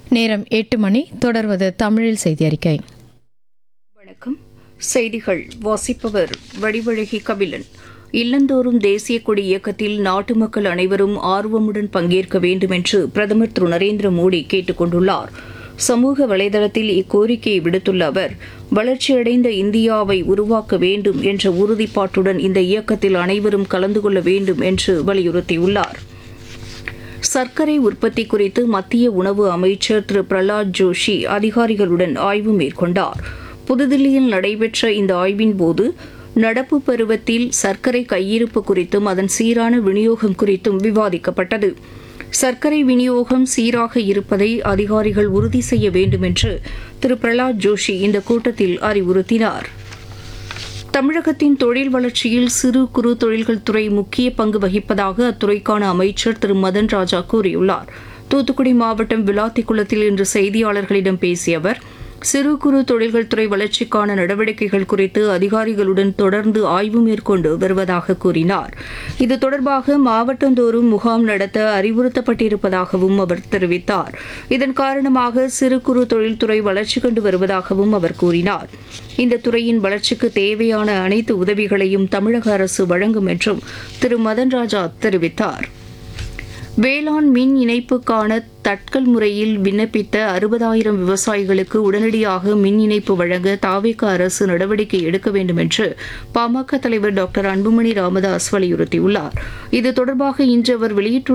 நேரம் எட்டு மணி தொடர்வது தமிழில் செய்தி அறிக்கை வணக்கம் செய்திகள் வாசிப்பவர் வடிவழகி கபிலன் இல்லந்தோறும் தேசிய கொடி இயக்கத்தில் நாட்டு மக்கள் அனைவரும் ஆர்வமுடன் பங்கேற்க வேண்டும் என்று பிரதமர் திரு நரேந்திர மோடி கேட்டுக் கொண்டுள்ளார் சமூக வலைதளத்தில் இக்கோரிக்கையை விடுத்துள்ள அவர் வளர்ச்சியடைந்த இந்தியாவை உருவாக்க வேண்டும் என்ற உறுதிப்பாட்டுடன் இந்த இயக்கத்தில் அனைவரும் கலந்து கொள்ள வேண்டும் என்று வலியுறுத்தியுள்ளார் சர்க்கரை உற்பத்தி குறித்து மத்திய உணவு அமைச்சர் திரு பிரலாத் ஜோஷி அதிகாரிகளுடன் ஆய்வு மேற்கொண்டார் புதுதில்லியில் நடைபெற்ற இந்த ஆய்வின் போது நடப்பு பருவத்தில் சர்க்கரை கையிருப்பு குறித்தும் அதன் சீரான விநியோகம் குறித்தும் விவாதிக்கப்பட்டது சர்க்கரை விநியோகம் சீராக இருப்பதை அதிகாரிகள் உறுதி செய்ய வேண்டும் என்று திரு பிரலாத் ஜோஷி இந்த கூட்டத்தில் அறிவுறுத்தினார் தமிழகத்தின் தொழில் வளர்ச்சியில் சிறு குறு தொழில்கள் துறை முக்கிய பங்கு வகிப்பதாக அத்துறைக்கான அமைச்சர் திரு மதன் ராஜா கூறியுள்ளார் தூத்துக்குடி மாவட்டம் விளாத்திக்குளத்தில் இன்று செய்தியாளர்களிடம் பேசிய அவர் சிறு குறு தொழில்கள் துறை வளர்ச்சிக்கான நடவடிக்கைகள் குறித்து அதிகாரிகளுடன் தொடர்ந்து ஆய்வு மேற்கொண்டு வருவதாக கூறினார் இது தொடர்பாக மாவட்டந்தோறும் முகாம் நடத்த அறிவுறுத்தப்பட்டிருப்பதாகவும் அவர் தெரிவித்தார் இதன் காரணமாக சிறு குறு தொழில்துறை வளர்ச்சி கண்டு வருவதாகவும் அவர் கூறினார் இந்த துறையின் வளர்ச்சிக்கு தேவையான அனைத்து உதவிகளையும் தமிழக அரசு வழங்கும் என்றும் திரு மதன் ராஜா தெரிவித்தார் வேளாண் மின் இணைப்புக்கான தட்கல் முறையில் விண்ணப்பித்த அறுபதாயிரம் விவசாயிகளுக்கு உடனடியாக மின் இணைப்பு வழங்க தாவேக அரசு நடவடிக்கை எடுக்க வேண்டும் என்று பாமக தலைவர் டாக்டர் அன்புமணி ராமதாஸ் வலியுறுத்தியுள்ளார் இது தொடர்பாக இன்று அவர் வெளியிட்டுள்ள